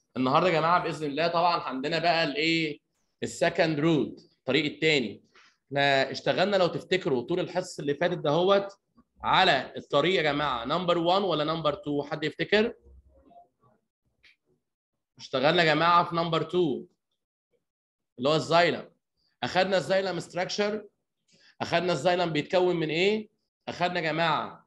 النهارده يا جماعه باذن الله طبعا عندنا بقى الايه السكند روت الطريق الثاني احنا اشتغلنا لو تفتكروا طول الحصص اللي فاتت دهوت على الطريق يا جماعه نمبر 1 ولا نمبر 2 حد يفتكر اشتغلنا يا جماعه في نمبر 2 اللي هو الزايلم اخذنا الزايلم ستراكشر اخذنا الزايلم بيتكون من ايه اخذنا يا جماعه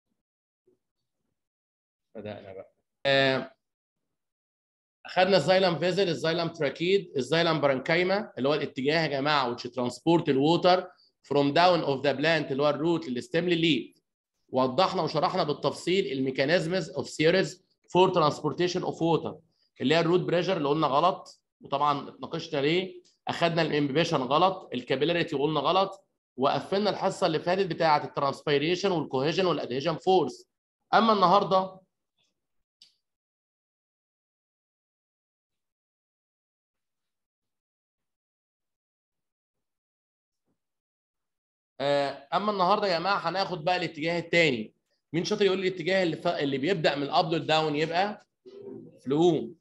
بدانا بقى آه، اخذنا الزايلم فيزل الزايلم تراكيد الزايلم برانكايما اللي هو الاتجاه يا جماعه which transport الووتر from down of the plant اللي هو الروت للستيم للليف وضحنا وشرحنا بالتفصيل الميكانيزمز اوف سيريز فور ترانسبورتيشن اوف ووتر اللي هي الروت بريشر اللي قلنا غلط وطبعا اتناقشنا ليه اخذنا الامبيبيشن غلط الكابيلاريتي قلنا غلط وقفلنا الحصه اللي فاتت بتاعه الترانسبيريشن والكوهيجن والادهيجن فورس اما النهارده آه، اما النهارده يا جماعه هناخد بقى الاتجاه الثاني مين شاطر يقول لي الاتجاه اللي, ف... اللي بيبدا من الاب للداون يبقى فلوم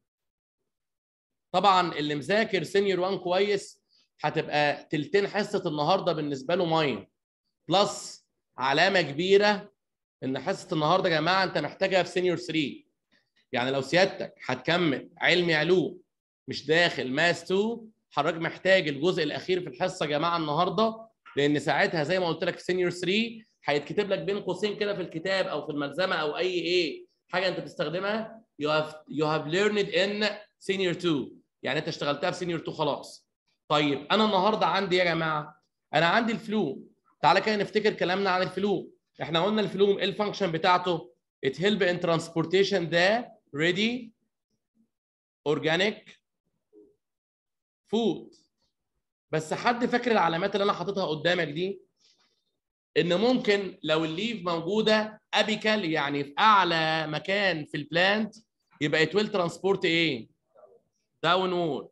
طبعا اللي مذاكر سينيور 1 كويس هتبقى تلتين حصه النهارده بالنسبه له ميه بلس علامه كبيره ان حصه النهارده يا جماعه انت محتاجها في سينيور 3 يعني لو سيادتك هتكمل علمي علوم مش داخل ماس 2 حضرتك محتاج الجزء الاخير في الحصه يا جماعه النهارده لان ساعتها زي ما قلت لك في سينيور 3 هيتكتب لك بين قوسين كده في الكتاب او في الملزمه او اي ايه حاجه انت بتستخدمها you have you have learned in senior 2 يعني انت اشتغلتها في سينيور 2 خلاص طيب انا النهارده عندي يا جماعه انا عندي الفلوم تعالى كده نفتكر كلامنا عن الفلوم احنا قلنا الفلوم ايه الفانكشن بتاعته it help in transportation the ready organic food بس حد فاكر العلامات اللي انا حاططها قدامك دي ان ممكن لو الليف موجوده ابيكال يعني في اعلى مكان في البلانت يبقى ات ويل ترانسبورت ايه داون وورد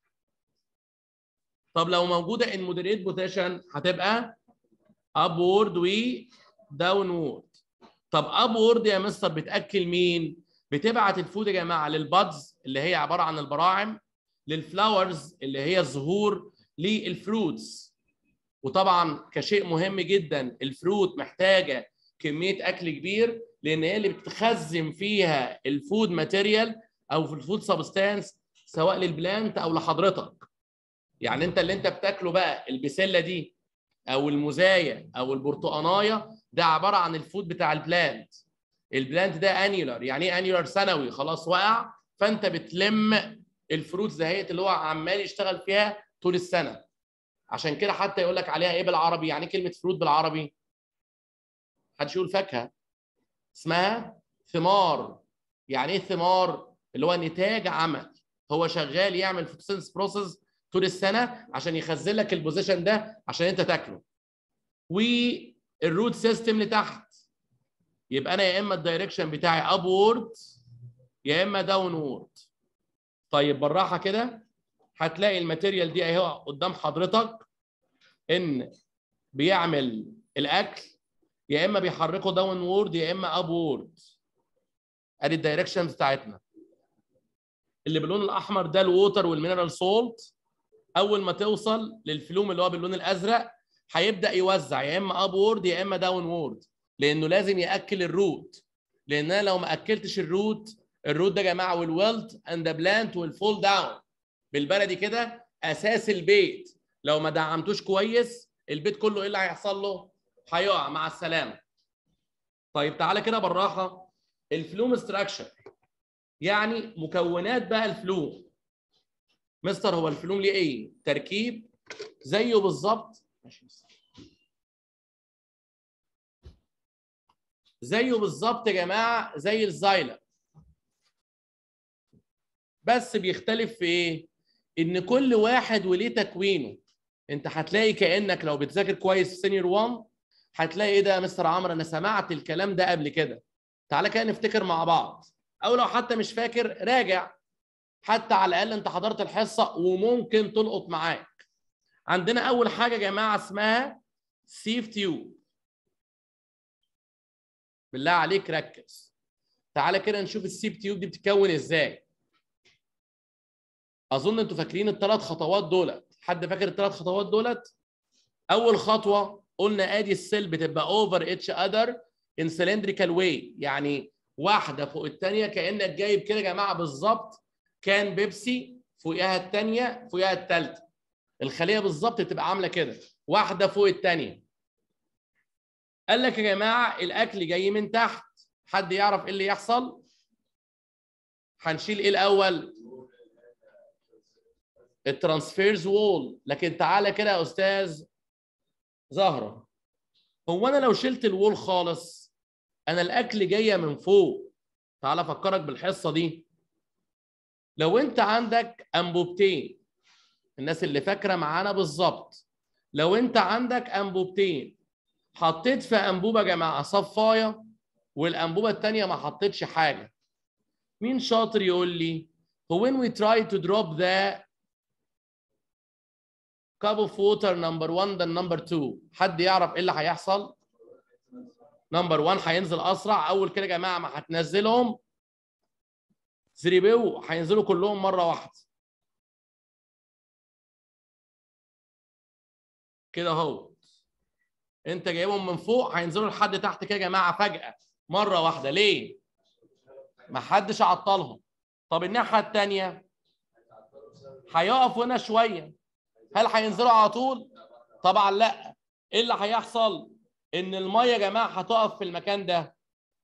طب لو موجوده ان مودريت بوزيشن هتبقى اب وورد و داون وورد طب اب وورد يا مستر بتاكل مين بتبعت الفود يا جماعه للبادز اللي هي عباره عن البراعم للفلاورز اللي هي الزهور للفروتس وطبعا كشيء مهم جدا الفروت محتاجه كميه اكل كبير لان هي اللي بتخزن فيها الفود ماتيريال او في الفود سبستانس سواء للبلانت او لحضرتك يعني انت اللي انت بتاكله بقى البسله دي او المزايا او البرتقانايه ده عباره عن الفود بتاع البلانت البلانت ده انيولار يعني ايه انيولار سنوي خلاص وقع فانت بتلم الفروتس دهيت اللي هو عمال يشتغل فيها طول السنه عشان كده حتى يقول لك عليها ايه بالعربي يعني كلمه فروت بالعربي محدش يقول فاكهه اسمها ثمار يعني ايه ثمار اللي هو نتاج عمل هو شغال يعمل فوتوسينث بروسيس طول السنه عشان يخزن لك البوزيشن ده عشان انت تاكله والروت سيستم لتحت يبقى انا يا اما الدايركشن بتاعي اب وورد يا اما داون وورد طيب بالراحه كده هتلاقي الماتيريال دي اهي قدام حضرتك ان بيعمل الاكل يا اما بيحركه داون وورد يا اما اب وورد ادي الدايركشن بتاعتنا اللي باللون الاحمر ده الووتر والمينرال سولت اول ما توصل للفلوم اللي هو باللون الازرق هيبدا يوزع يا اما اب وورد يا اما داون وورد لانه لازم ياكل الروت لان انا لو ما اكلتش الروت الروت ده يا جماعه والويلت اند ذا بلانت والفول داون بالبلدي كده اساس البيت لو ما دعمتوش كويس البيت كله ايه اللي هيحصل له هيقع مع السلامه طيب تعالى كده بالراحه الفلوم ستراكشر يعني مكونات بقى الفلوم مستر هو الفلوم ليه ايه تركيب زيه بالظبط ماشي زيه بالظبط يا جماعه زي الزايلة بس بيختلف في ايه ان كل واحد وليه تكوينه انت هتلاقي كانك لو بتذاكر كويس في سينيور 1 هتلاقي ايه ده يا مستر عمرو انا سمعت الكلام ده قبل كده تعالى كده نفتكر مع بعض او لو حتى مش فاكر راجع حتى على الاقل انت حضرت الحصه وممكن تلقط معاك عندنا اول حاجه يا جماعه اسمها سيف تيوب بالله عليك ركز تعالى كده نشوف السيف تيوب دي بتتكون ازاي اظن انتوا فاكرين الثلاث خطوات دولت حد فاكر الثلاث خطوات دولت اول خطوه قلنا ادي السيل بتبقى اوفر اتش اذر ان سلندريكال واي يعني واحده فوق الثانيه كانك جايب كده يا جماعه بالظبط كان بيبسي فوقها الثانيه فوقها الثالثه الخليه بالظبط بتبقى عامله كده واحده فوق الثانيه قال لك يا جماعه الاكل جاي من تحت حد يعرف ايه اللي يحصل هنشيل ايه الاول الترانسفيرز وول لكن تعالى كده يا استاذ زهره هو انا لو شلت الوول خالص انا الاكل جايه من فوق تعالى افكرك بالحصه دي لو انت عندك انبوبتين الناس اللي فاكره معانا بالظبط لو انت عندك انبوبتين حطيت في انبوبه يا جماعه صفايه والانبوبه الثانيه ما حطيتش حاجه مين شاطر يقول لي هو when we try to drop the cup of water number 1 then number 2 حد يعرف ايه اللي هيحصل نمبر 1 هينزل اسرع اول كده يا جماعه ما هتنزلهم زريبيو هينزلوا كلهم مره واحده كده اهو انت جايبهم من فوق هينزلوا لحد تحت كده يا جماعه فجاه مره واحده ليه ما حدش عطلهم طب الناحيه الثانيه هيقفوا هنا شويه هل هينزلوا على طول طبعا لا ايه اللي هيحصل ان الميه يا جماعه هتقف في المكان ده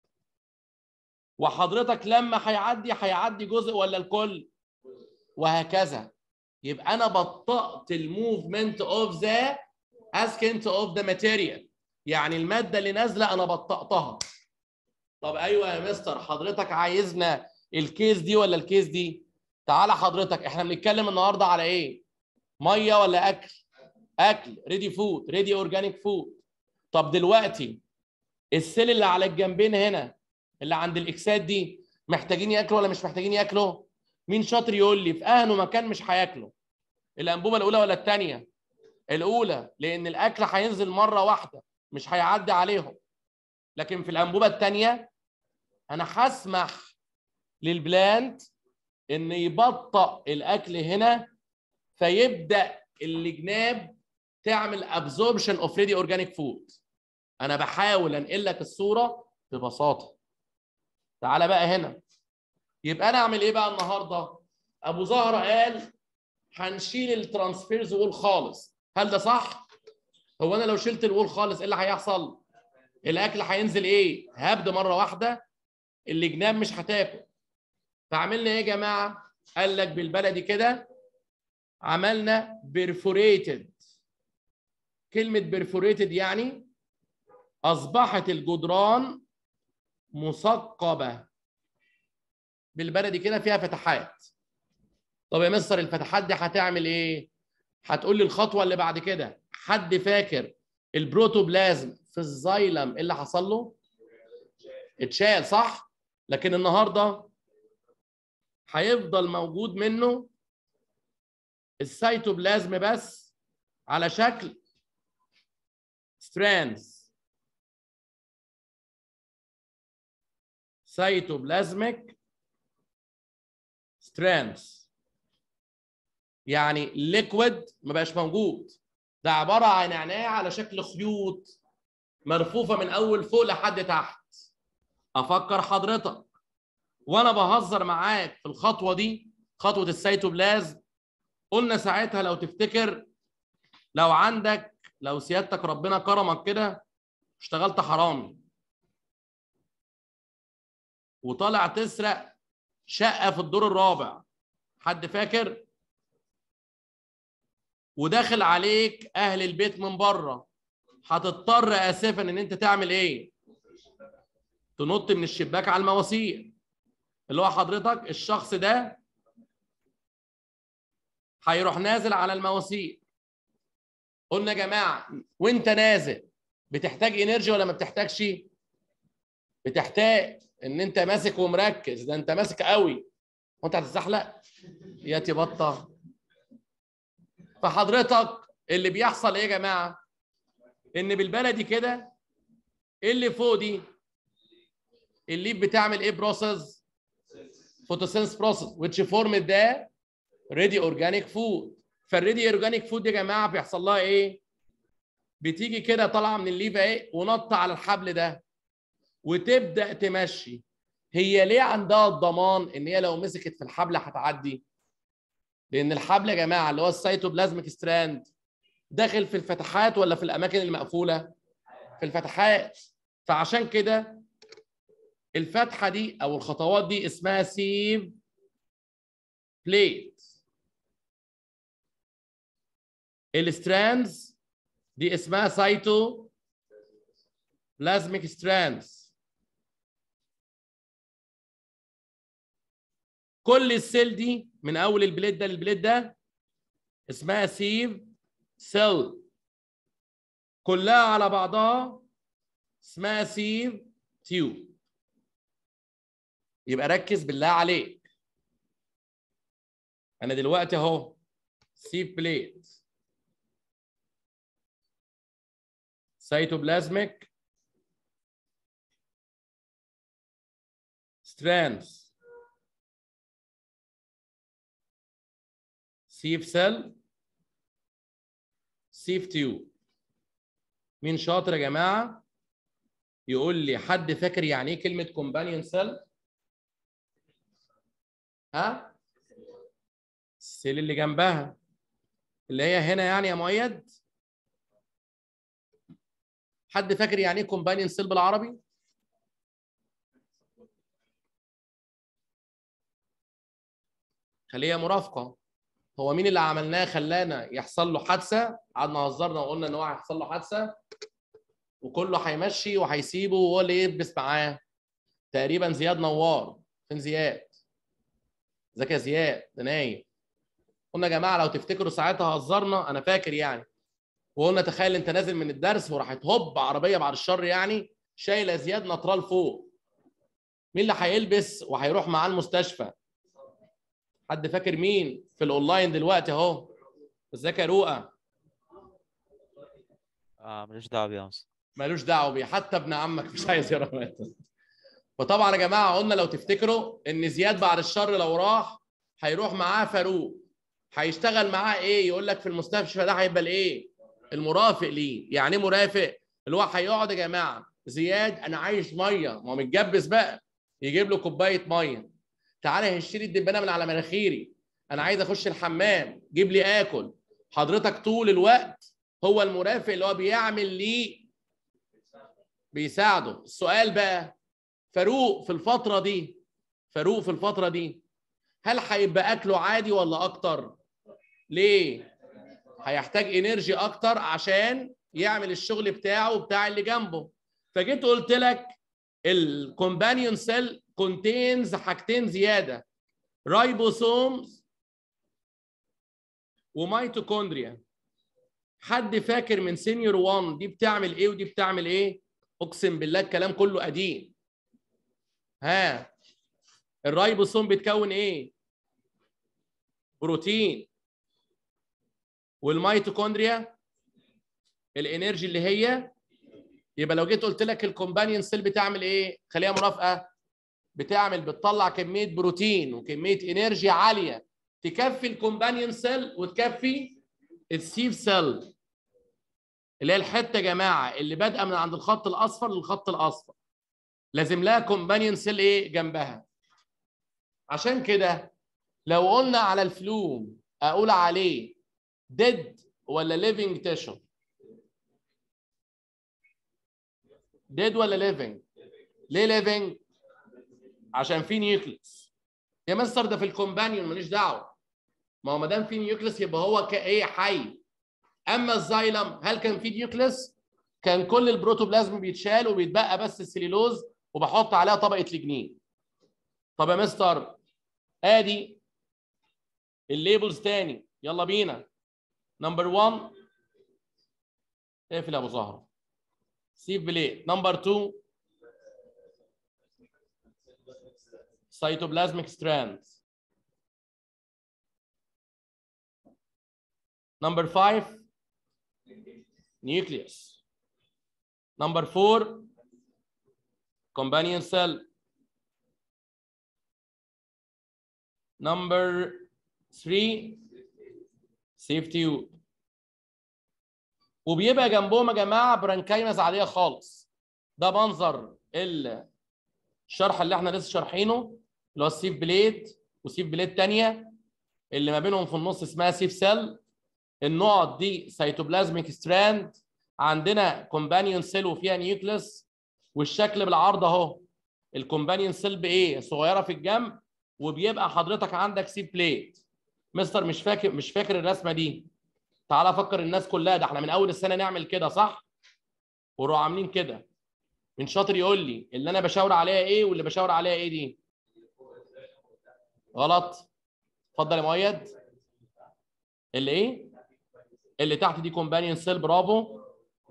وحضرتك لما هيعدي هيعدي جزء ولا الكل وهكذا يبقى انا بطأت الموفمنت اوف ذا اسكنت اوف ذا ماتيريال يعني الماده اللي نازله انا بطأتها طب ايوه يا مستر حضرتك عايزنا الكيس دي ولا الكيس دي تعالى حضرتك احنا بنتكلم النهارده على ايه ميه ولا اكل اكل ريدي فود ريدي اورجانيك فود طب دلوقتي السيل اللي على الجنبين هنا اللي عند الاكسات دي محتاجين ياكلوا ولا مش محتاجين ياكلوا مين شاطر يقول لي في اهنه مكان مش هياكلوا الانبوبه الاولى ولا الثانيه الاولى لان الاكل هينزل مره واحده مش هيعدي عليهم لكن في الانبوبه الثانيه انا هسمح للبلانت ان يبطأ الاكل هنا فيبدا الجناب تعمل ابزوربشن اوف ريدي اورجانيك فود انا بحاول انقل لك الصوره ببساطه تعالى بقى هنا يبقى انا اعمل ايه بقى النهارده ابو زهره قال هنشيل الترانسفيرز وول خالص هل ده صح هو انا لو شلت الوول خالص ايه اللي هيحصل الاكل هينزل ايه هبد مره واحده الجناب مش هتاكل فعملنا ايه يا جماعه قال لك بالبلدي كده عملنا بيرفوريتد كلمه بيرفوريتد يعني اصبحت الجدران مثقبه بالبلدي كده فيها فتحات طب يا مستر الفتحات دي هتعمل ايه هتقول لي الخطوه اللي بعد كده حد فاكر البروتوبلازم في الزايلم ايه اللي حصل له اتشال صح لكن النهارده هيفضل موجود منه السيتوبلازم بس على شكل ستراندز سيتوبلازميك ستراندز يعني ليكويد ما بقاش موجود ده عباره عن عناية على شكل خيوط مرفوفه من اول فوق لحد تحت افكر حضرتك وانا بهزر معاك في الخطوه دي خطوه السيتوبلازم قلنا ساعتها لو تفتكر لو عندك لو سيادتك ربنا كرمك كده اشتغلت حرامي وطالع تسرق شقه في الدور الرابع حد فاكر وداخل عليك اهل البيت من بره هتضطر اسفا ان انت تعمل ايه تنط من الشباك على المواسير اللي هو حضرتك الشخص ده هيروح نازل على المواسير قلنا يا جماعه وانت نازل بتحتاج انرجي ولا ما بتحتاجش بتحتاج ان انت ماسك ومركز ده انت ماسك قوي وانت هتتزحلق يا تي بطه فحضرتك اللي بيحصل ايه يا جماعه ان بالبلدي كده اللي فوق دي الليب بتعمل ايه بروسيس فوتوسينس بروسيس which form ده ريدي اورجانيك فود فالريدي اورجانيك فود يا جماعه بيحصل لها ايه بتيجي كده طالعه من الليفه ايه ونط على الحبل ده وتبدا تمشي هي ليه عندها الضمان ان هي لو مسكت في الحبل هتعدي لان الحبل يا جماعه اللي هو السيتوبلازميك ستراند داخل في الفتحات ولا في الاماكن المقفوله في الفتحات فعشان كده الفتحه دي او الخطوات دي اسمها سيف بليت الستراندز دي اسمها سايتو بلازميك ستراندز كل السيل دي من اول البليد ده للبليد ده اسمها سيف سيل كلها على بعضها اسمها سيف تيوب يبقى ركز بالله عليك انا دلوقتي اهو سيف بليت سيتوبلازميك strands سيف سيل سيف تيوب مين شاطر يا جماعه يقول لي حد فاكر يعني ايه كلمه كومبانيون سيل ها السيل اللي جنبها اللي هي هنا يعني يا مؤيد حد فاكر يعني ايه كومبانيون سيل بالعربي خليه مرافقه هو مين اللي عملناه خلانا يحصل له حادثه قعدنا هزرنا وقلنا ان هو هيحصل له حادثه وكله هيمشي وهيسيبه وهو اللي يلبس معاه تقريبا زياد نوار فين زياد ازيك يا زياد ده نايم قلنا يا جماعه لو تفتكروا ساعتها هزرنا انا فاكر يعني وقلنا تخيل انت نازل من الدرس وراحت هوب عربيه بعد الشر يعني شايله زياد نطرال فوق مين اللي هيلبس وهيروح معاه المستشفى حد فاكر مين في الاونلاين دلوقتي اهو ازيك يا رؤى اه ملوش دعوه بيها اصلا مالوش دعوه بيه حتى ابن عمك مش عايز يروح فطبعا يا جماعه قلنا لو تفتكروا ان زياد بعد الشر لو راح هيروح معاه فاروق هيشتغل معاه ايه يقول لك في المستشفى ده هيبقى الايه المرافق ليه يعني ايه مرافق اللي هو هيقعد يا جماعه زياد انا عايز ميه ما هو متجبس بقى يجيب له كوبايه ميه تعالى هشتري الدبانه من على مناخيري انا عايز اخش الحمام جيب لي اكل حضرتك طول الوقت هو المرافق اللي هو بيعمل ليه بيساعده السؤال بقى فاروق في الفتره دي فاروق في الفتره دي هل هيبقى اكله عادي ولا اكتر ليه هيحتاج انرجي اكتر عشان يعمل الشغل بتاعه وبتاع اللي جنبه فجيت قلت لك الكومبانيون سيل كونتينز حاجتين زياده رايبوسومز وميتوكوندريا حد فاكر من سينيور 1 دي بتعمل ايه ودي بتعمل ايه اقسم بالله الكلام كله قديم ها الرايبوسوم بيتكون ايه بروتين والميتوكوندريا الانرجي اللي هي يبقى لو جيت قلت لك الكومبانيون سيل بتعمل ايه خليها مرافقه بتعمل بتطلع كميه بروتين وكميه انرجي عاليه تكفي الكومبانيون سيل وتكفي السيف سيل اللي هي الحته يا جماعه اللي بادئه من عند الخط الاصفر للخط الاصفر لازم لها كومبانيون سيل ايه جنبها عشان كده لو قلنا على الفلوم اقول عليه ديد ولا ليفنج تيشو ديد ولا ليفنج ليه ليفنج عشان في نيوكليس يا مستر ده في الكومبانيون ماليش دعوه ما هو ما دام في نيوكليس يبقى هو كايه حي اما الزايلم هل كان في نيوكليس كان كل البروتوبلازم بيتشال وبيتبقى بس السليلوز وبحط عليها طبقه لجنين طب يا مستر ادي الليبلز تاني يلا بينا نمبر 1 اقفل يا ابو زهره سيف بليت نمبر 2 cytoplasmic strands number 5 nucleus number 4 companion cell number 3 سيفتي وبيبقى جنبهم يا جماعه برانكايمز عاديه خالص ده منظر الشرح اللي احنا لسه شارحينه اللي هو السيف بليت وسيف بليت ثانيه اللي ما بينهم في النص اسمها سيف سيل النقط دي سيتوبلازميك ستراند عندنا كومبانيون سيل وفيها نيوكليس والشكل بالعرض اهو الكومبانيون سيل بايه صغيره في الجنب وبيبقى حضرتك عندك سيف بليت مستر مش فاكر مش فاكر الرسمه دي تعالى فكر الناس كلها ده احنا من اول السنه نعمل كده صح ونروح عاملين كده من شاطر يقول لي اللي انا بشاور عليها ايه واللي بشاور عليها ايه دي غلط اتفضل يا مؤيد اللي ايه اللي تحت دي كومبانيون سيل برافو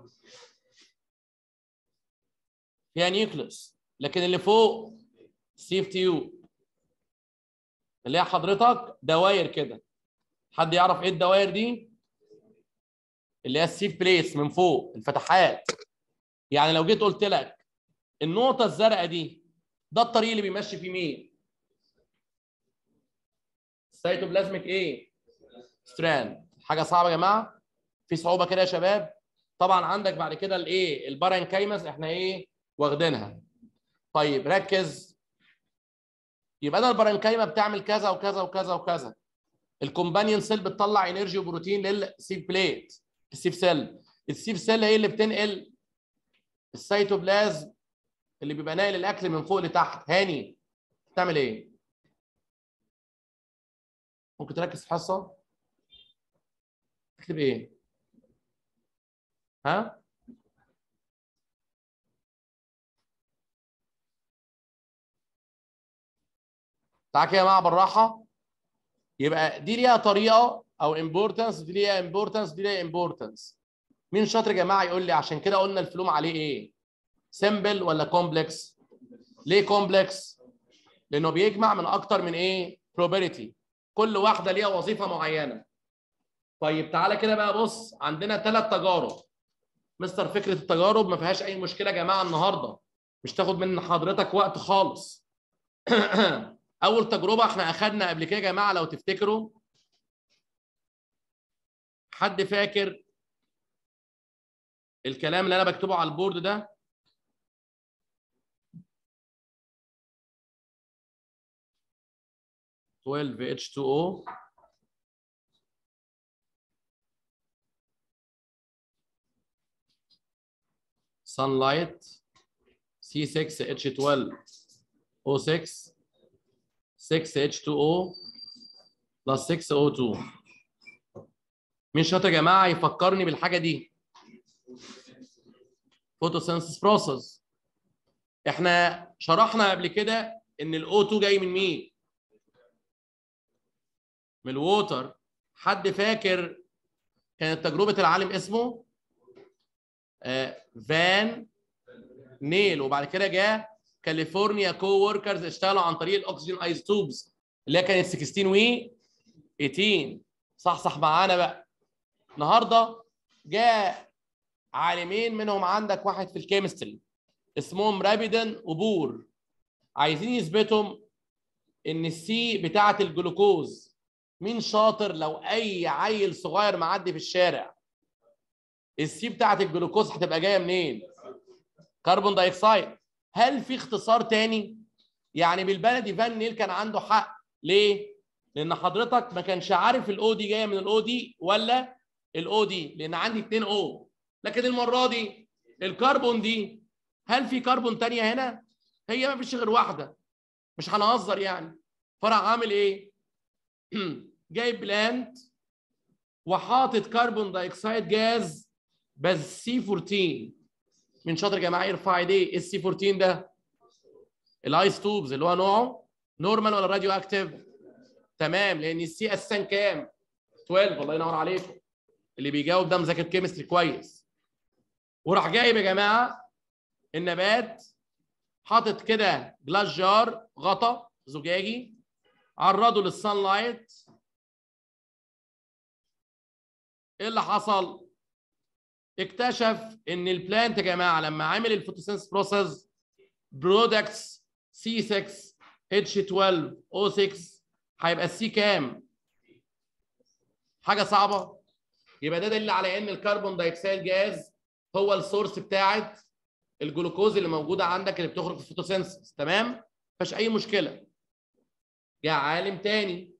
فيها نيوكليوس لكن اللي فوق سيف تيوب اللي هي حضرتك دواير كده حد يعرف ايه الدواير دي اللي هي السيف بليس من فوق الفتحات يعني لو جيت قلت لك النقطه الزرقاء دي ده الطريق اللي بيمشي فيه مين سيتوبلازميك ايه ستراند حاجه صعبه يا جماعه في صعوبه كده يا شباب طبعا عندك بعد كده الايه البارانكايمس احنا ايه واخدينها طيب ركز يبقى انا البارانكايما بتعمل كذا وكذا وكذا وكذا الكومبانيون سيل بتطلع انرجي وبروتين للسيف بليت السيف سيل السيف سيل هي اللي بتنقل السيتوبلازم اللي بيبقى ناقل الاكل من فوق لتحت هاني بتعمل ايه ممكن تركز في حصه تكتب ايه ها تعالى كده يا جماعه بالراحه يبقى دي ليها طريقه او امبورتنس دي ليها امبورتنس دي ليها امبورتنس مين شاطر يا جماعه يقول لي عشان كده قلنا الفلوم عليه ايه سمبل ولا كومبلكس ليه كومبلكس لانه بيجمع من اكتر من ايه probability كل واحده ليها وظيفه معينه طيب تعالى كده بقى بص عندنا ثلاث تجارب مستر فكره التجارب ما فيهاش اي مشكله يا جماعه النهارده مش تاخد من حضرتك وقت خالص اول تجربه احنا اخدنا قبل كده يا جماعه لو تفتكروا حد فاكر الكلام اللي انا بكتبه على البورد ده twelve H2O sunlight C6H12 O6 6H2O plus 6O2 مين شاطر يا جماعه يفكرني بالحاجه دي فوتوسينثيس بروسيس احنا شرحنا قبل كده ان الاو 2 جاي من مين من الووتر حد فاكر كانت تجربه العالم اسمه آه فان نيل وبعد كده جاء كاليفورنيا كو وركرز اشتغلوا عن طريق الاكسجين ايز توبز اللي هي كانت 16 و 18 صح صح معانا بقى النهارده جاء عالمين منهم عندك واحد في الكيمستري اسمهم رابيدن وبور عايزين يثبتوا ان السي بتاعه الجلوكوز مين شاطر لو اي عيل صغير معدي في الشارع السي بتاعه الجلوكوز هتبقى جايه منين كربون دايوكسيد هل في اختصار تاني يعني بالبلدي فان نيل كان عنده حق ليه لان حضرتك ما كانش عارف الاو دي جايه من الاو دي ولا الاو دي لان عندي 2 او لكن المره دي الكربون دي هل في كربون تانية هنا هي ما فيش غير واحده مش هنهزر يعني فرع عامل ايه جايب بلانت وحاطط كربون دايوكسيد جاز بس سي 14 من شاطر يا جماعه يرفع ايديه السي 14 ده الايس توبز اللي هو نوعه نورمال ولا راديو اكتيف تمام لان السي اساسا كام 12 الله ينور عليكم اللي بيجاوب ده مذاكر كيمستري كويس وراح جايب يا جماعه النبات حاطط كده جلاس جار غطا زجاجي عرضه للسان لايت ايه اللي حصل اكتشف ان البلانت يا جماعه لما عمل الفوتوسينث بروسيس برودكتس سي 6 اتش 12 او 6 هيبقى السي كام حاجه صعبه يبقى ده دليل على ان الكربون دايوكسيد جاز هو السورس بتاعت الجلوكوز اللي موجوده عندك اللي بتخرج في الفوتوسينثيس تمام مفيش اي مشكله جه عالم تاني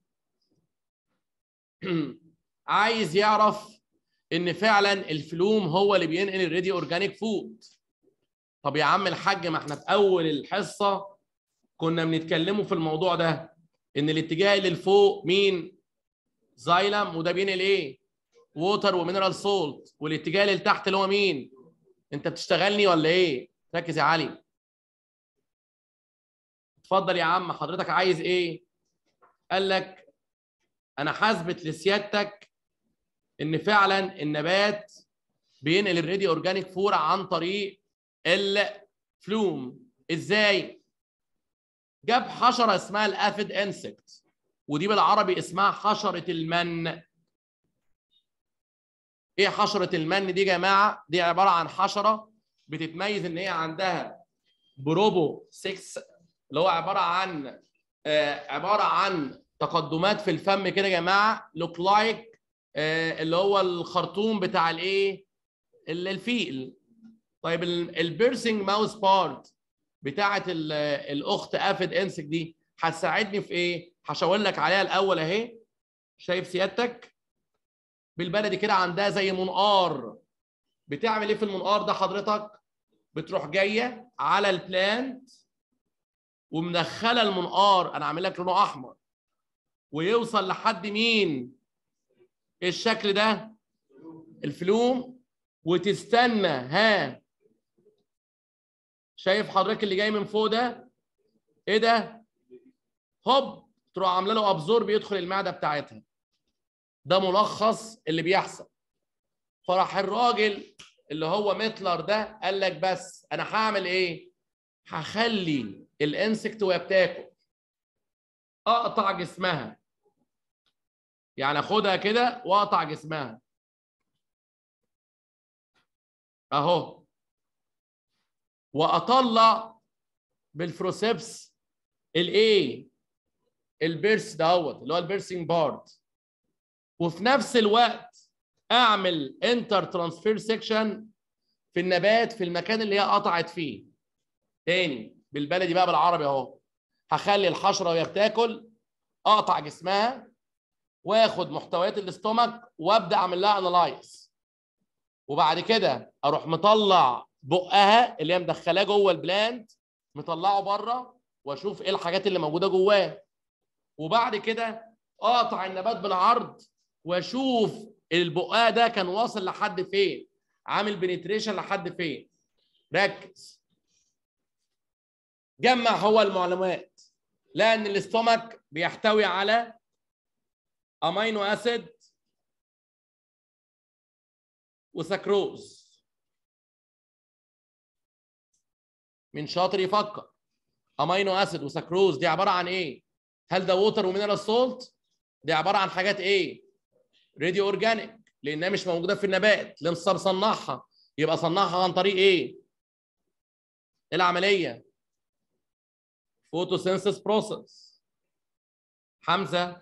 عايز يعرف ان فعلا الفلوم هو اللي بينقل الريدي اورجانيك فود طب يا عم الحاج ما احنا في اول الحصه كنا بنتكلموا في الموضوع ده ان الاتجاه اللي لفوق مين زايلم وده بينقل ايه ووتر ومينرال سولت والاتجاه اللي لتحت اللي هو مين انت بتشتغلني ولا ايه ركز يا علي اتفضل يا عم حضرتك عايز ايه قال لك انا حاسبت لسيادتك ان فعلا النبات بينقل الريدي اورجانيك فور عن طريق الفلوم ازاي جاب حشره اسمها الافيد انسكت ودي بالعربي اسمها حشره المن ايه حشره المن دي يا جماعه دي عباره عن حشره بتتميز ان هي عندها بروبو 6 اللي هو عباره عن آه عباره عن تقدمات في الفم كده يا جماعه لوك لايك آه اللي هو الخرطوم بتاع الايه الفيل طيب البيرسينج ماوس بارت بتاعه الاخت افيد انسك دي هتساعدني في ايه هشاور لك عليها الاول اهي شايف سيادتك بالبلدي كده عندها زي منقار بتعمل ايه في المنقار ده حضرتك بتروح جايه على البلانت ومدخله المنقار انا عامل لك لونه احمر ويوصل لحد مين ايه الشكل ده الفلوم وتستنى ها شايف حضرتك اللي جاي من فوق ده ايه ده هوب تروح عامله له ابزور بيدخل المعده بتاعتها ده ملخص اللي بيحصل فراح الراجل اللي هو ميتلر ده قال لك بس انا هعمل ايه هخلي الانسكت وهي بتاكل اقطع جسمها يعني اخدها كده واقطع جسمها اهو واطلع بالفروسيبس الايه البيرس دوت اللي هو البيرسينج بارت وفي نفس الوقت اعمل انتر ترانسفير سيكشن في النبات في المكان اللي هي قطعت فيه تاني بالبلدي بقى بالعربي اهو هخلي الحشره وهي بتاكل اقطع جسمها واخد محتويات الاستومك وابدا اعمل لها انالايز وبعد كده اروح مطلع بقها اللي هي مدخلاه جوه البلانت مطلعه بره واشوف ايه الحاجات اللي موجوده جواه وبعد كده اقطع النبات بالعرض واشوف البقاه ده كان واصل لحد فين عامل بنتريشن لحد فين ركز جمع هو المعلومات لان الاستومك بيحتوي على امينو اسيد وسكروز من شاطر يفكر امينو اسيد وسكروز دي عباره عن ايه هل ده ووتر ومينرال سولت دي عباره عن حاجات ايه راديو اورجانيك لانها مش موجوده في النبات لمصر صنعها يبقى صنعها عن طريق ايه العمليه فوتوسينثيس بروسيس حمزه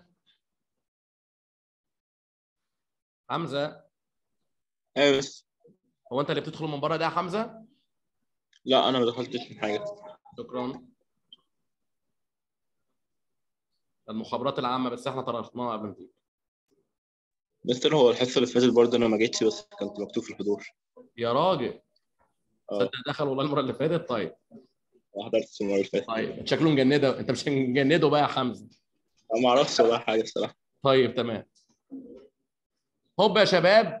حمزه ايوه بس هو انت اللي بتدخل من بره ده يا حمزه لا انا ما دخلتش من حاجه شكرا المخابرات العامه بس احنا طرشناها قبل ما تيجي بس هو الحصه اللي فاتت برضه انا ما جيتش بس كنت مكتوب في الحضور يا راجل اه صدق دخل والله المره اللي فاتت طيب ما حضرتش المره اللي فاتت طيب شكله مجنده انت مش مجنده بقى يا حمزه أنا ما اعرفش ولا حاجه الصراحه طيب تمام هوب يا شباب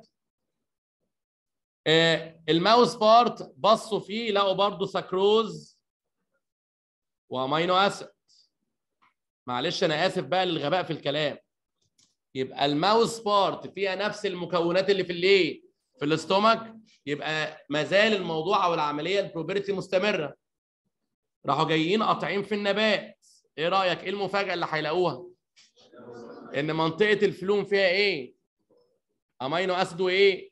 آه الماوس بارت بصوا فيه لقوا برضو سكروز وامينو اسيد معلش انا اسف بقى للغباء في الكلام يبقى الماوس بارت فيها نفس المكونات اللي في الايه في الاستومك يبقى ما زال الموضوع او العمليه البروبرتي مستمره راحوا جايين قاطعين في النبات ايه رايك ايه المفاجاه اللي هيلاقوها ان منطقه الفلوم فيها ايه امينو اسيد وايه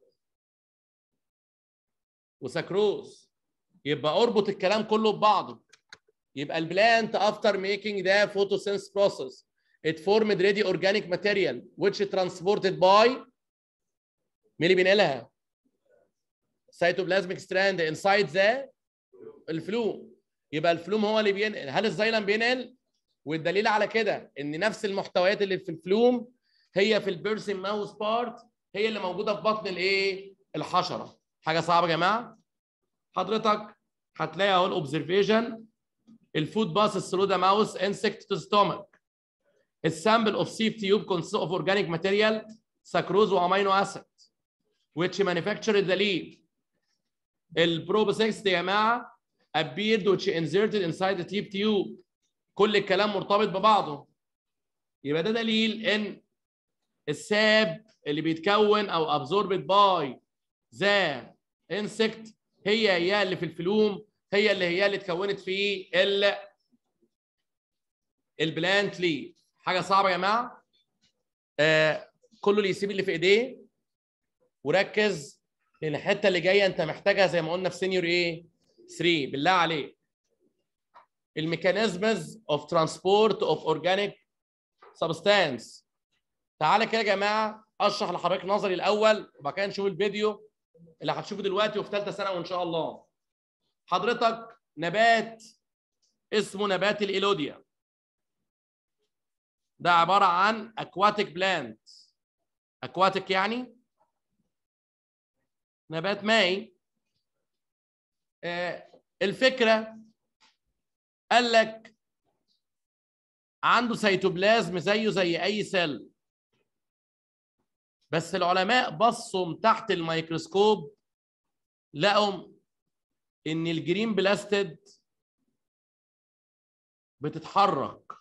وسكروز يبقى اربط الكلام كله ببعضه يبقى البلانت افتر ميكينج ده فوتوسينس بروسيس it formed ready organic material which transported by مين اللي بينقلها؟ cytoplasmic strand inside the الفلوم يبقى الفلوم هو اللي بينقل هل الزيلم بينقل؟ والدليل على كده ان نفس المحتويات اللي في الفلوم هي في البيرسن ماوس بارت هي اللي موجوده في بطن الايه؟ الحشره حاجه صعبه يا جماعه؟ حضرتك هتلاقي اهو الاوبزرفيشن الفود باس through the mouse insect to stomach السامبل اوف سيف تيوب consists of organic material sucrose وامينو acid which manufactured the leaf البروب 6 يا جماعه appeared which inserted inside the tip tube كل الكلام مرتبط ببعضه يبقى ده دليل ان الساب اللي بيتكون او absorbed by the insect هي هي اللي في الفلوم هي اللي هي اللي اتكونت في ال البلانت ليف حاجه صعبه يا جماعه آه كله اللي يسيب اللي في ايديه وركز لان الحته اللي جايه انت محتاجها زي ما قلنا في سينيور ايه 3 بالله عليك الميكانيزمز اوف ترانسبورت اوف اورجانيك سبستانس تعالى كده يا جماعه اشرح لحضرتك نظري الاول وبعد كده نشوف الفيديو اللي هتشوفه دلوقتي وفي ثالثه ثانوي ان شاء الله حضرتك نبات اسمه نبات الايلوديا ده عباره عن اكواتيك بلانت اكواتيك يعني نبات مائي آه الفكره قال لك عنده سيتوبلازم زيه زي اي سيل بس العلماء بصوا تحت الميكروسكوب لقوا ان الجرين بلاستيد بتتحرك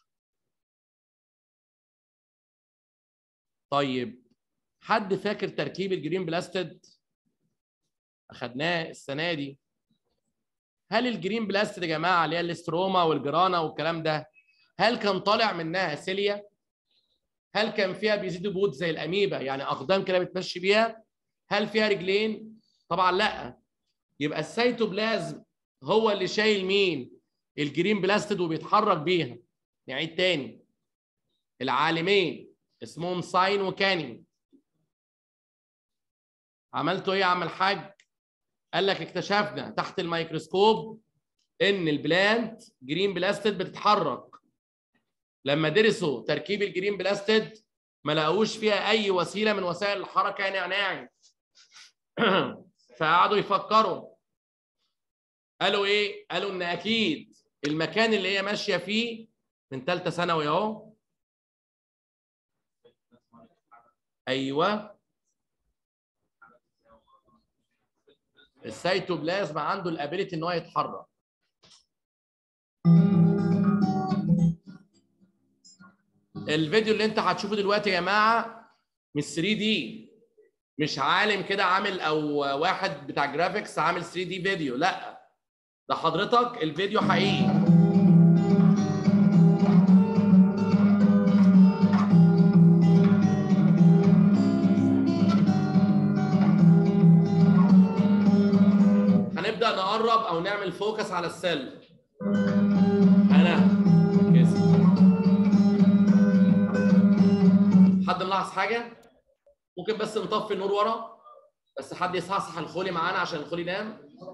طيب حد فاكر تركيب الجرين بلاستيد اخدناه السنه دي هل الجرين بلاستيد يا جماعه اللي هي الاستروما والجرانا والكلام ده هل كان طالع منها سيليا هل كان فيها بيزيدوا بود زي الاميبا يعني اقدام كده بتمشي بيها هل فيها رجلين طبعا لا يبقى السيتوبلازم هو اللي شايل مين الجرين بلاستيد وبيتحرك بيها نعيد تاني العالمين اسمهم ساين وكاني عملتوا ايه يا عم الحاج قال لك اكتشفنا تحت الميكروسكوب ان البلانت جرين بلاستيد بتتحرك لما درسوا تركيب الجرين بلاستيد ما لقوش فيها اي وسيله من وسائل الحركه يا نعناعي فقعدوا يفكروا قالوا ايه قالوا ان اكيد المكان اللي هي ماشيه فيه من ثالثه ثانوي اهو ايوه السيتوبلازم عنده الابيليتي ان هو يتحرك الفيديو اللي انت هتشوفه دلوقتي يا جماعه مش 3 دي مش عالم كده عامل او واحد بتاع جرافيكس عامل 3 دي فيديو لا ده حضرتك الفيديو حقيقي هنبدا نقرب او نعمل فوكس على السيل انا كده حد ملاحظ حاجه ممكن بس نطفي النور ورا بس حد يصحصح الخولي معانا عشان الخولي ينام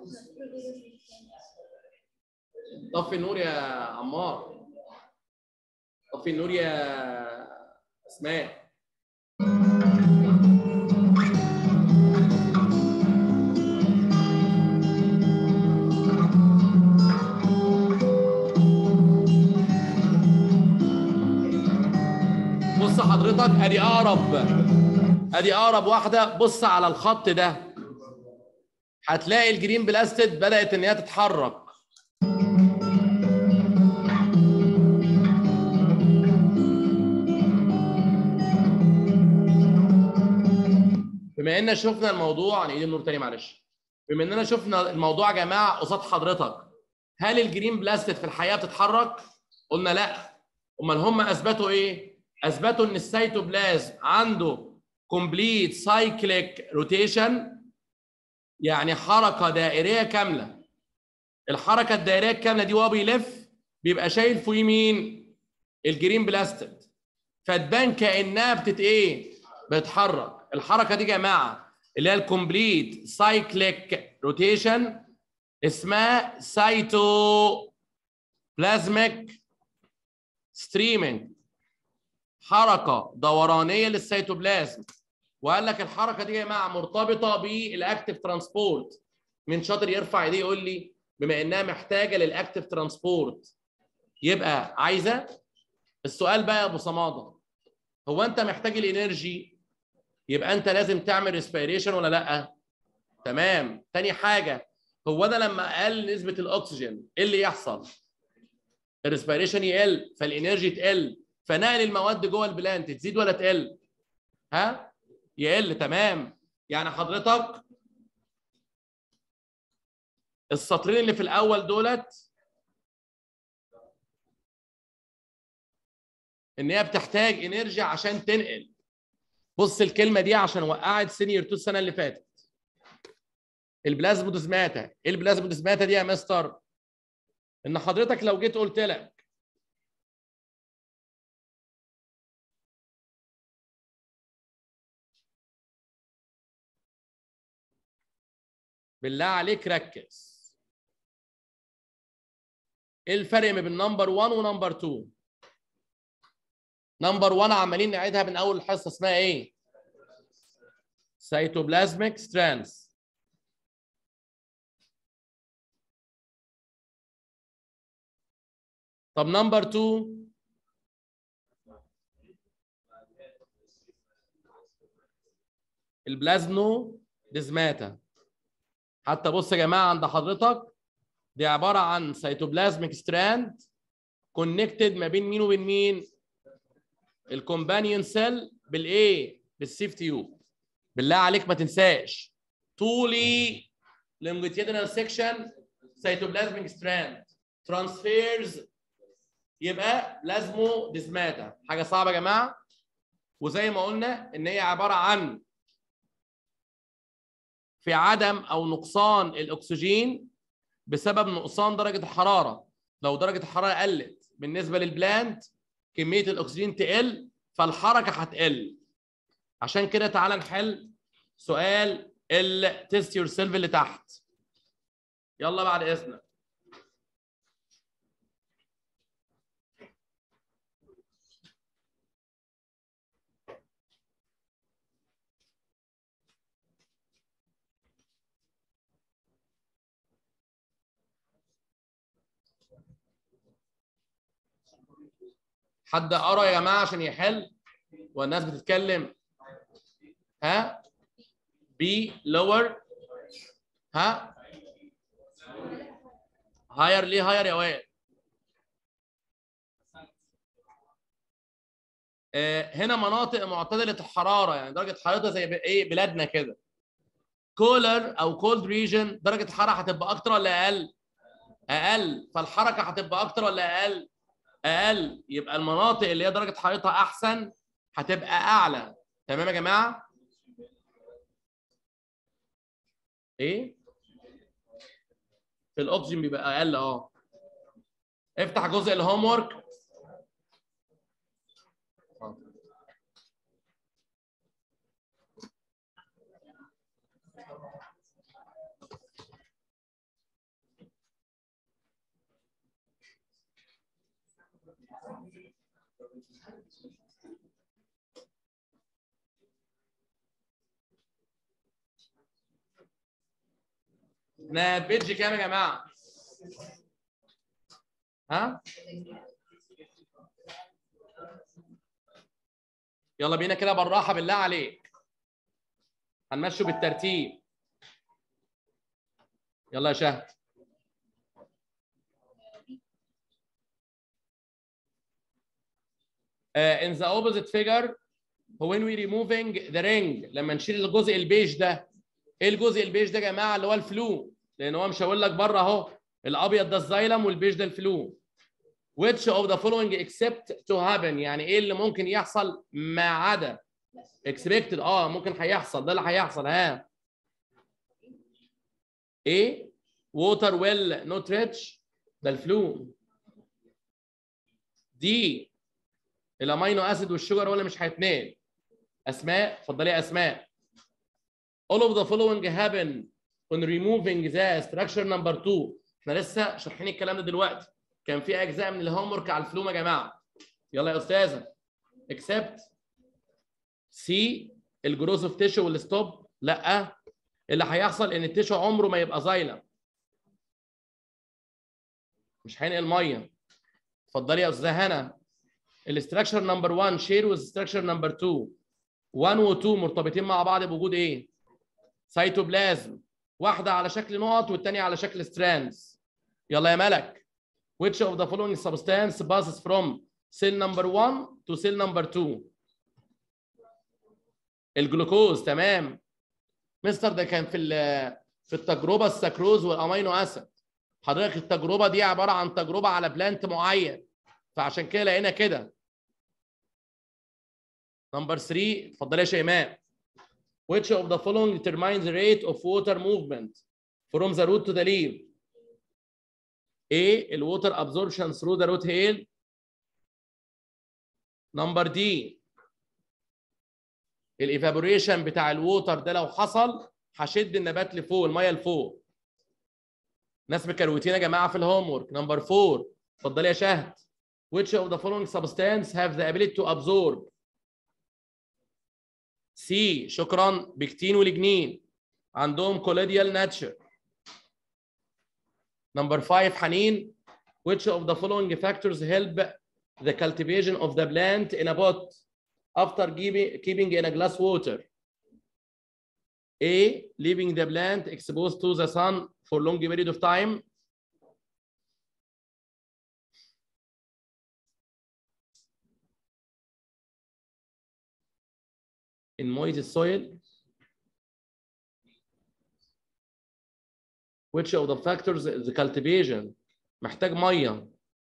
طفي النور يا عمار طفي النور يا اسماء بص حضرتك ادي اقرب ادي اقرب واحده بص على الخط ده هتلاقي الجرين بلاستيد بدات ان هي تتحرك بما ان شفنا الموضوع نعيد النور تاني معلش بما اننا شفنا الموضوع يا جماعه قصاد حضرتك هل الجرين بلاستيد في الحقيقه بتتحرك قلنا لا امال هم اثبتوا ايه اثبتوا ان السيتوبلازم عنده كومبليت سايكليك روتيشن يعني حركه دائريه كامله الحركه الدائريه الكامله دي وهو بيلف بيبقى شايل فوق مين الجرين بلاستيد فتبان كانها بتت ايه بتتحرك الحركه دي يا جماعه اللي هي الكومبليت سايكليك روتيشن اسمها سايتو بلازميك ستريمينج حركه دورانيه للسيتوبلازم وقال لك الحركه دي يا جماعه مرتبطه بالاكتيف ترانسبورت من شاطر يرفع ايديه يقول لي بما انها محتاجه للاكتيف ترانسبورت يبقى عايزه السؤال بقى يا ابو صماده هو انت محتاج الانرجي يبقى انت لازم تعمل ريسبيريشن ولا لا تمام تاني حاجه هو انا لما اقل نسبه الاكسجين ايه اللي يحصل الريسبيريشن يقل فالانرجي تقل فنقل المواد جوه البلانت تزيد ولا تقل ها يقل تمام يعني حضرتك السطرين اللي في الاول دولت ان هي بتحتاج انرجي عشان تنقل بص الكلمه دي عشان وقعت سينيور 2 السنه اللي فاتت البلازموديزماتا ايه البلازموديزماتا دي يا مستر ان حضرتك لو جيت قلت لك بالله عليك ركز ايه الفرق ما بين نمبر 1 ونمبر 2 نمبر 1 عمالين نعيدها من اول الحصه اسمها ايه سيتوبلازميك سترانس طب نمبر 2 البلازمو ديزماتا حتى بص يا جماعه عند حضرتك دي عباره عن سيتوبلازميك ستراند كونكتد ما بين مين وبين مين الكومبانيون سيل بالايه بالسيف تيوب بالله عليك ما تنساش طولي لونجيتيودينال سيكشن سيتوبلازميك ستراند ترانسفيرز يبقى بلازمو ديزماتا حاجه صعبه يا جماعه وزي ما قلنا ان هي عباره عن في عدم او نقصان الاكسجين بسبب نقصان درجه الحراره لو درجه الحراره قلت بالنسبه للبلانت كميه الاكسجين تقل فالحركه هتقل عشان كده تعالى نحل سؤال التست يور سيلف اللي تحت يلا بعد اذنك حد قرا يا جماعه عشان يحل والناس بتتكلم ها بي لور ها هاير ليه هاير يا وائل آه هنا مناطق معتدله الحراره يعني درجه حرارتها زي ايه بلادنا كده كولر او كولد ريجن درجه الحراره هتبقى اكتر ولا اقل اقل فالحركه هتبقى اكتر ولا اقل اقل يبقى المناطق اللي هي درجه حرارتها احسن هتبقى اعلى تمام يا جماعه ايه في الاكسجين بيبقى اقل اه افتح جزء الهوم ورك احنا بيج كام يا جماعه؟ ها؟ يلا بينا كده بالراحه بالله عليك هنمشوا بالترتيب يلا يا شهد uh, in the opposite figure when we removing the ring لما نشيل الجزء البيج ده ايه الجزء البيج ده يا جماعه اللي هو الفلو لان هو مش هقول لك بره اهو الابيض ده الزايلم والبيج ده الفلو which of the following except to happen يعني ايه اللي ممكن يحصل ما عدا expected اه ممكن هيحصل ده اللي هيحصل ها ايه water well not rich ده الفلو دي الامينو اسيد والشجر ولا مش هيتنقل اسماء اتفضلي يا اسماء all of the following happen on removing the structure number 2 احنا لسه شارحين الكلام ده دلوقتي كان في اجزاء من الهوم ورك على الفلوم يا جماعه يلا يا استاذه except سي الجروث اوف تيشو والستوب لا اللي هيحصل ان التيشو عمره ما يبقى زايلم مش هينقل ميه اتفضلي يا استاذه هنا الاستراكشر نمبر 1 شير والستراكشر نمبر 2 1 و 2 مرتبطين مع بعض بوجود ايه؟ سيتوبلازم واحده على شكل نقط والثانيه على شكل ستراندز يلا يا ملك which of the following substance passes from cell number 1 to cell number 2 الجلوكوز تمام مستر ده كان في في التجربه السكروز والامينو اسيد حضرتك التجربه دي عباره عن تجربه على بلانت معين فعشان كده لقينا كده نمبر 3 اتفضلي يا شيماء which of the following determines the rate of water movement from the root to the leaf A الwater absorption through the root hail نمبر دي الايفابوريشن بتاع الووتر ده لو حصل هشد النبات لفوق الميه لفوق ناس مكروتين يا جماعه في الهوم ورك نمبر 4 اتفضلي يا شهد which of the following substance have the ability to absorb سي شكرا بكتين والجنين عندهم كوليديال ناتشر نمبر 5 حنين which of the following factors help the cultivation of the plant in a pot after keeping, keeping in a glass water A leaving the plant exposed to the sun for long period of time in moist soil which of the factors the cultivation محتاج ميه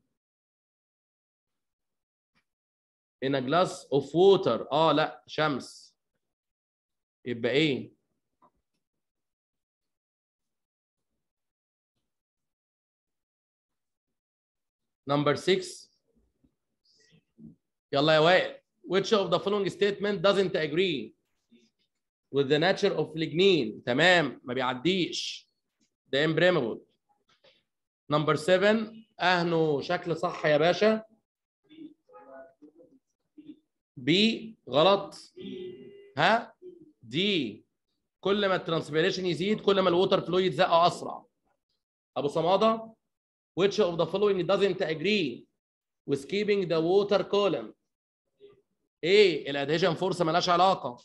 in a glass of water اه لا شمس يبقى ايه number 6 يلا يا وائل which of the following statement doesn't agree with the nature of lignin تمام ما بيعديش ده impermeable number 7 اهنوا شكل صح يا باشا بي غلط ها دي كل ما الترانسبيريشن يزيد كل ما الووتر فلو يتزق اسرع ابو صماده which of the following doesn't agree with keeping the water column ايه الادهيشن فورس مالهاش علاقه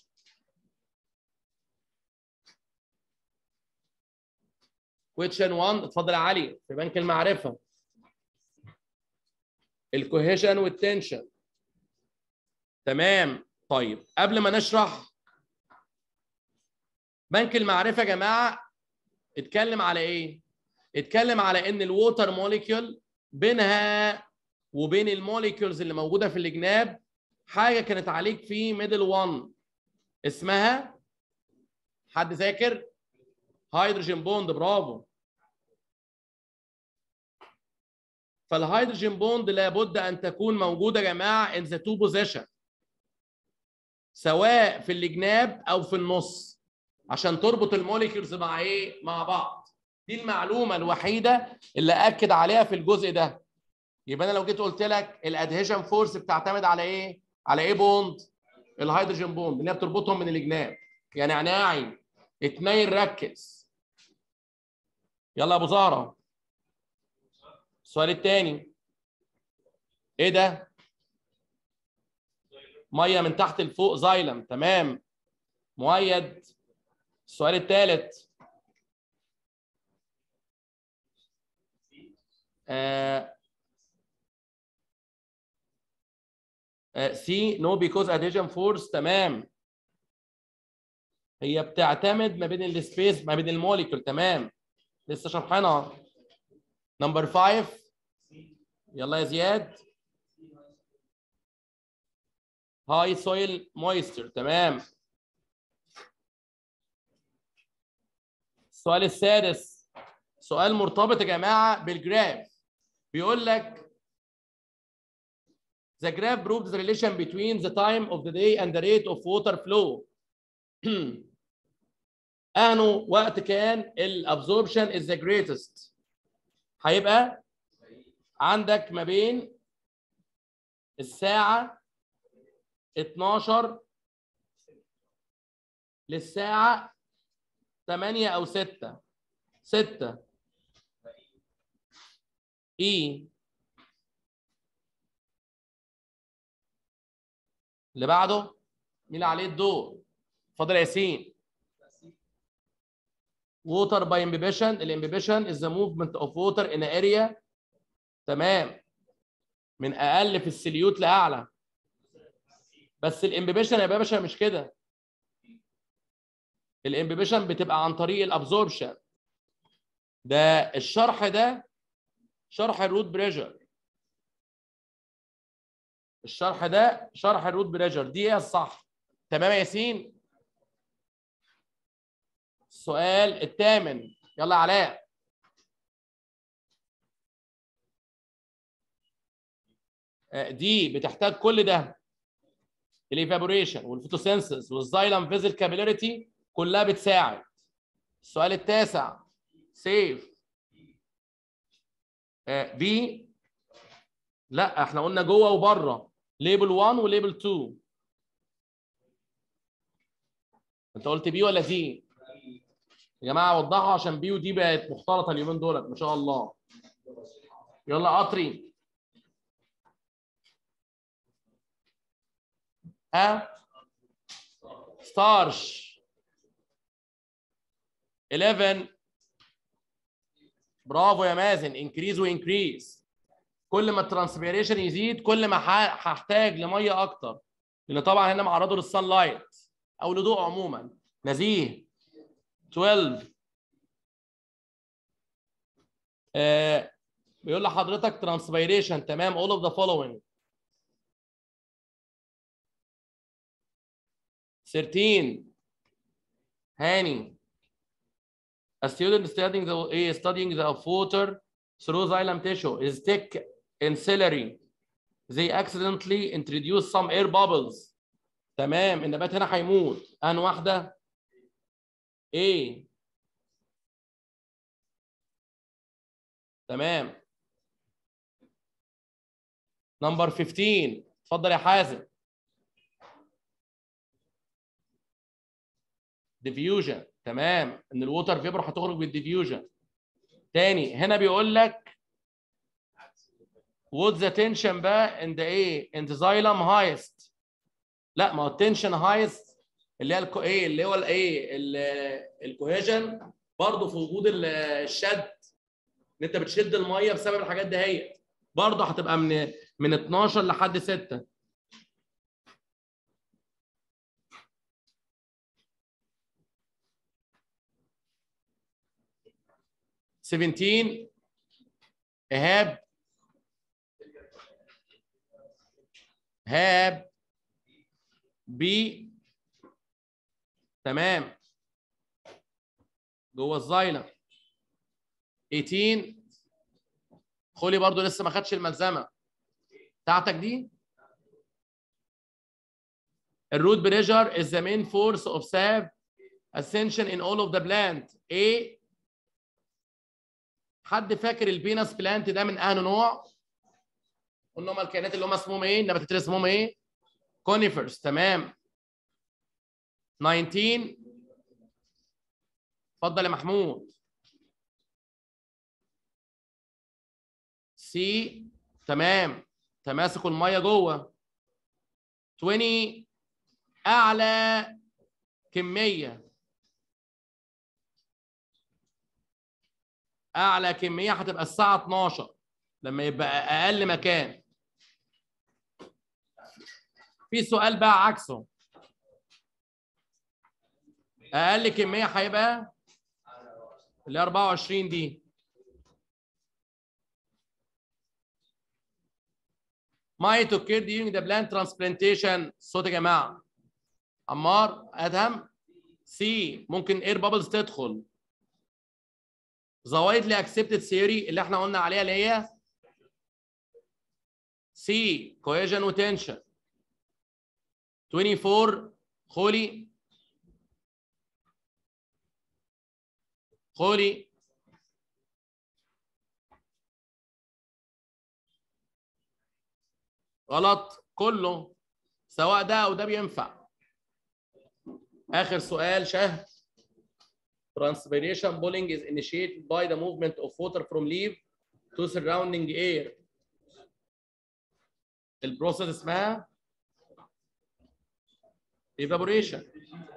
question 1 اتفضل يا علي في بنك المعرفه الكوهيشن والتنشن تمام طيب قبل ما نشرح بنك المعرفه يا جماعه اتكلم على ايه اتكلم على ان الووتر موليكيول بينها وبين الموليكيولز اللي موجوده في الجناب حاجه كانت عليك في ميدل 1 اسمها حد ذاكر هيدروجين بوند برافو فالهيدروجين بوند لابد ان تكون موجوده يا جماعه ان ذا تو بوزيشن سواء في الجناب او في النص عشان تربط الموليكيولز مع ايه مع بعض دي المعلومه الوحيده اللي اكد عليها في الجزء ده يبقى انا لو جيت قلت لك الادهيشن فورس بتعتمد على ايه على ايه بوند الهيدروجين بوند اللي هي بتربطهم من الجناب يعني عناعي اتنين ركز يلا يا ابو زهره السؤال الثاني ايه ده ميه من تحت لفوق زايلم تمام مؤيد السؤال الثالث آه سي نو بيكوز اديشن فورس تمام هي بتعتمد ما بين السبيس ما بين الموليكول تمام لسه شرحنا نمبر 5 يلا يا زياد هاي سويل مويستر تمام السؤال السادس سؤال مرتبط يا جماعه بالجراف بيقول لك The graph proves the relation between the time of the day and the rate of water flow. أنه وقت كان الابزوربشن is the greatest هيبقى عندك ما بين الساعة 12 للساعة 8 أو 6 6 إي اللي بعده مين اللي عليه الدور؟ اتفضل يا ياسين. Water by imbibition. الامبيبيشن is the movement of water in an area تمام من اقل في السليوت لاعلى بس الامبيبيشن يا باشا مش كده الامبيبيشن بتبقى عن طريق الابزوربشن ده الشرح ده شرح الروت بريشر الشرح ده شرح الروت بريشر دي ايه الصح تمام يا ياسين السؤال الثامن يلا علاء دي بتحتاج كل ده الايفابوريشن والفوتوسينثيس والزايلم فيزل كابيلاريتي كلها بتساعد السؤال التاسع سيف بي لا احنا قلنا جوه وبره ليبل 1 وليبل 2 انت قلت بي ولا دي يا جماعه وضحوا عشان بي ودي بقت مختلطه اليومين دولت ما شاء الله يلا قطري ها ستارش 11 برافو يا مازن انكريز وانكريز كل ما الترانسبيريشن يزيد كل ما هحتاج لميه اكتر لان طبعا هنا معرضه للسان لايت او لضوء عموما نزيه 12 آه بيقول لحضرتك ترانسبيريشن تمام all of the following 13 هاني A student studying the eh, studying the water through xylem tissue is thick and celery. They accidentally introduce some air bubbles. تمام النبات هنا هيموت. أن واحدة A. تمام. نمبر 15 اتفضل يا حازم. ديفيوجن تمام ان الووتر فيبر هتخرج بالديفيوجن تاني هنا بيقول لك وات ذا تنشن بقى ان ذا ايه ان ذا زايلم هايست لا ما هو التنشن هايست اللي هي الكو ايه اللي هو الايه الكوهيجن برضه في وجود الشد ان انت بتشد الميه بسبب الحاجات دي هي برضه هتبقى من من 12 لحد 6 17 إيهاب هاب بي تمام جوه الزايلم 18 خولي برضو لسه ما خدش الملزمه بتاعتك دي الروت بريشر is the main force of sap ascension in all of the plant A حد فاكر البينس بلانت ده من انهي نوع؟ قلنا هم الكائنات اللي هم اسمهم ايه؟ النباتات اللي اسمهم ايه؟ كونيفرز تمام 19 اتفضل يا محمود سي تمام تماسك الميه جوه 20 اعلى كميه اعلى كميه هتبقى الساعه 12 لما يبقى اقل مكان في سؤال بقى عكسه اقل كميه هيبقى اللي 24 دي might occur during the plant transplantation صوت يا جماعه عمار ادهم سي ممكن اير بابلز تدخل ذا وايدلي اكسبتد ثيوري اللي احنا قلنا عليها اللي هي سي cohesion وتنشن 24 خولي خولي غلط كله سواء ده او ده بينفع اخر سؤال شهد transpiration pooling is initiated by the movement of water from leaf to surrounding air البروسيس اسمها evaporation